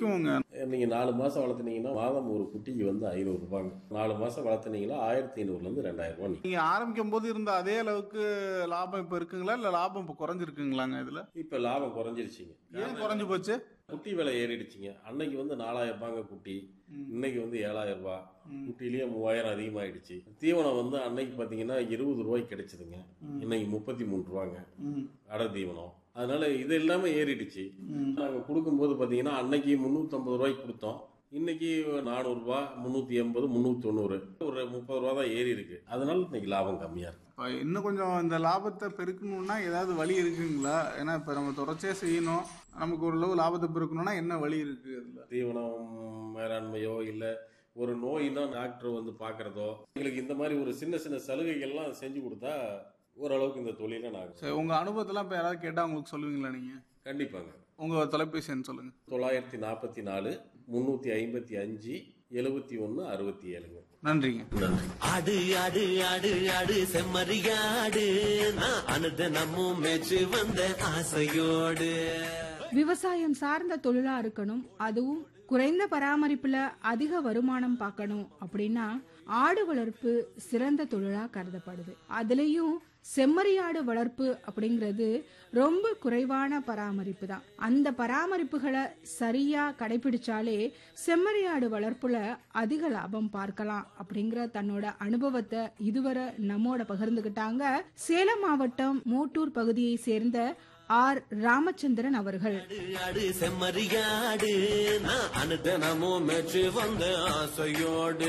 விற்குவோங்க நீங்க நாலு மாசம் வளர்த்துனீங்கன்னா மாதம் ஒரு குட்டிக்கு வந்து ஐநூறு ரூபாங்க நாலு மாசம் வளர்த்துனீங்கன்னா ஆயிரத்தி ஐநூறுல இருந்து ரெண்டாயிரம் ரூபாய் நிக்கும். நீங்க ஆரம்பிக்கும் போது இருந்த அதே அளவுக்கு லாபம் இப்ப இருக்குங்களா இல்ல லாபம் இப்ப குறைஞ்சிருக்குங்களாங்க இதுல இப்ப லாபம் குறைஞ்சிருச்சுங்க ஏன் குறைஞ்சு போச்சு குட்டி விலை ஏறிடுச்சுங்க அன்னைக்கு வந்து நாலாயிரம் ரூபாங்க குட்டி இன்னைக்கு வந்து ஏழாயிரம் ரூபாய் குட்டிலேயே மூவாயிரம் அதிகமாயிடுச்சு தீவனம் வந்து அன்னைக்கு பாத்தீங்கன்னா இருபது ரூபாய்க்கு கிடைச்சதுங்க இன்னைக்கு முப்பத்தி மூணு ரூபாங்க ம். அடை தீவனம் அதனால இது எல்லாமே ஏறிடுச்சு நாங்க கொடுக்கும்போது பாத்தீங்கன்னா அன்னைக்கு முன்னூத்தி ஐம்பது ரூபாய்க்கு கொடுத்தோம் இன்னைக்கு நானூறு ரூபாய் முன்னூத்தி எண்பது முன்னூத்தி தொண்ணூறு ஒரு முப்பது ரூபா தான் ஏறி இருக்கு அதனால இன்னைக்கு லாபம் கம்மியா இருக்கு இப்ப இன்னும் கொஞ்சம் இந்த லாபத்தை பெருக்கணும்னா ஏதாவது வழி இருக்குங்களா ஏன்னா இப்ப நம்ம தொடர்ச்சியா செய்யணும் நமக்கு ஓரளவு லாபத்தை பெருக்கணும்னா என்ன வழி இருக்கு அதுல தீவனம் மேலாண்மையோ இல்ல ஒரு நோய்னா டாக்டர் வந்து பாக்குறதோ எங்களுக்கு இந்த மாதிரி ஒரு சின்ன சின்ன சலுகைகள்லாம் செஞ்சு கொடுத்தா ஓரளவுக்கு இந்த தொழில நாங்க சரி உங்க அனுபவத்தெல்லாம் இப்ப யாராவது கேட்டா உங்களுக்கு சொல்லுவீங்களா நீங்க கண்டிப்பாங்க உங்க தொலைபேசி எண் சொல்லுங்க தொள்ளாயிரத்தி நாற்பத்தி நாலு முன்னூத்தி ஐம்பத்தி அஞ்சு எழுபத்தி ஒன்னு அறுபத்தி ஏழுங்க நன்றிங்க நன்றி ஆடு ஆடு ஆடு ஆடு செம்மறியாடு நான் அனுதினமும் மேய்ச்சு வந்த ஆசையோடு விவசாயம் சார்ந்த தொழிலா இருக்கணும் அதுவும் குறைந்த பராமரிப்புல அதிக வருமானம் பார்க்கணும் அப்படின்னா ஆடு வளர்ப்பு சிறந்த தொழிலா கருதப்படுது அதுலயும் செம்மறியாடு வளர்ப்பு அப்படிங்கிறது ரொம்ப குறைவான பராமரிப்பு தான் அந்த பராமரிப்புகளை சரியா கடைபிடிச்சாலே செம்மறியாடு வளர்ப்புல அதிக லாபம் பார்க்கலாம் அப்படிங்கிற தன்னோட அனுபவத்தை இதுவரை நம்மோட பகிர்ந்துகிட்டாங்க சேலம் மாவட்டம் மூட்டூர் பகுதியை சேர்ந்த ஆர் ராமச்சந்திரன் அவர்கள் ஆடு ஆடு செம்மறியாடு நான் அனுதினமும் மேய்ச்சு வந்த ஆசையோடு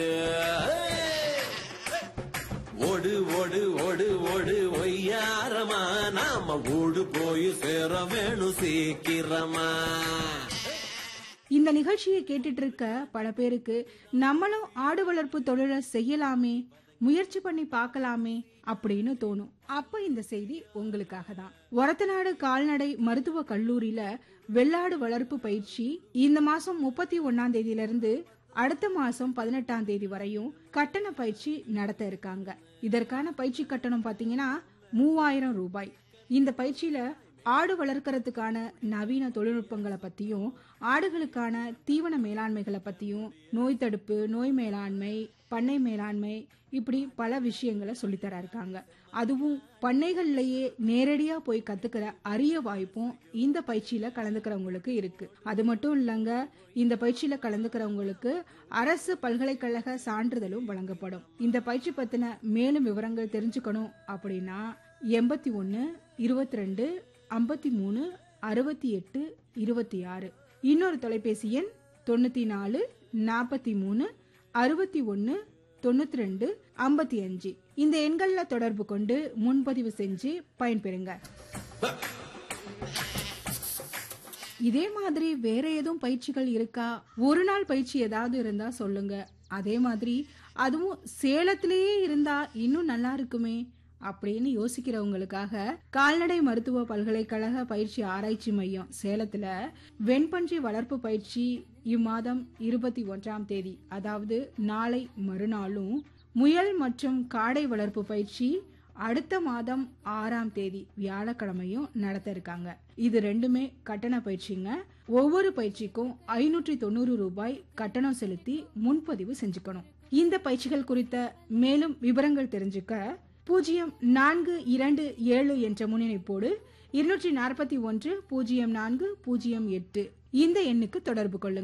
ஓடு ஓடு ஓடு ஓடு ஒய்யாரமா நாம ஓடு போய் சேர வேணும் சீக்கிரமா இந்த நிகழ்ச்சியை கேட்டுட்டு இருக்க பல பேருக்கு நம்மளும் ஆடு வளர்ப்பு தொழிலை செய்யலாமே முயற்சி பண்ணி பார்க்கலாமே அப்படின்னு தோணும் அப்ப இந்த செய்தி உங்களுக்காக தான் ஒரத்தநாடு கால்நடை மருத்துவ கல்லூரியில வெள்ளாடு வளர்ப்பு பயிற்சி இந்த மாசம் முப்பத்தி ஒன்னாம் தேதியில இருந்து அடுத்த மாசம் பதினெட்டாம் தேதி வரையும் கட்டண பயிற்சி நடத்த இருக்காங்க இதற்கான பயிற்சி கட்டணம் பாத்தீங்கன்னா மூவாயிரம் ரூபாய் இந்த பயிற்சியில ஆடு வளர்க்கறதுக்கான நவீன தொழில்நுட்பங்களை பத்தியும் ஆடுகளுக்கான தீவன மேலாண்மைகளை பத்தியும் நோய் தடுப்பு நோய் மேலாண்மை பண்ணை மேலாண்மை இப்படி பல விஷயங்களை சொல்லித்தர இருக்காங்க அதுவும் பண்ணைகள்லயே நேரடியா போய் கத்துக்கிற அரிய வாய்ப்பும் இந்த பயிற்சியில கலந்துக்கிறவங்களுக்கு இருக்கு அது மட்டும் இல்லங்க இந்த பயிற்சியில கலந்துக்கிறவங்களுக்கு அரசு பல்கலைக்கழக சான்றிதழும் வழங்கப்படும் இந்த பயிற்சி பத்தின மேலும் விவரங்கள் தெரிஞ்சுக்கணும் அப்படின்னா எண்பத்தி ஒன்னு இருபத்தி ரெண்டு ஐம்பத்தி மூணு அறுபத்தி எட்டு இருபத்தி ஆறு இன்னொரு தொலைபேசி எண் தொண்ணூத்தி நாலு நாற்பத்தி மூணு அறுபத்தி ஒன்னு தொண்ணூத்தி ரெண்டு ஐம்பத்தி அஞ்சு இந்த எண்கள்ல தொடர்பு கொண்டு முன்பதிவு செஞ்சு பயன்பெறுங்க இதே மாதிரி வேற எதுவும் பயிற்சிகள் இருக்கா ஒரு நாள் பயிற்சி ஏதாவது இருந்தா சொல்லுங்க அதே மாதிரி அதுவும் சேலத்திலேயே இருந்தா இன்னும் நல்லா இருக்குமே அப்படின்னு யோசிக்கிறவங்களுக்காக கால்நடை மருத்துவ பல்கலைக்கழக பயிற்சி ஆராய்ச்சி மையம் சேலத்துல வெண்பன்றி வளர்ப்பு பயிற்சி இம்மாதம் இருபத்தி ஒன்றாம் தேதி அதாவது நாளை மறுநாளும் முயல் மற்றும் காடை வளர்ப்பு பயிற்சி அடுத்த மாதம் ஆறாம் தேதி வியாழக்கிழமையும் நடத்த இருக்காங்க இது ரெண்டுமே கட்டண பயிற்சிங்க ஒவ்வொரு பயிற்சிக்கும் ஐநூற்றி தொண்ணூறு ரூபாய் கட்டணம் செலுத்தி முன்பதிவு செஞ்சுக்கணும் இந்த பயிற்சிகள் குறித்த மேலும் விவரங்கள் தெரிஞ்சுக்க பூஜ்ஜியம் நான்கு இரண்டு ஏழு என்ற முன்னிணைப்போடு இருநூற்றி நாற்பத்தி ஒன்று பூஜ்ஜியம் நான்கு பூஜ்ஜியம் எட்டு இந்த எண்ணுக்கு தொடர்பு கொள்ளுங்க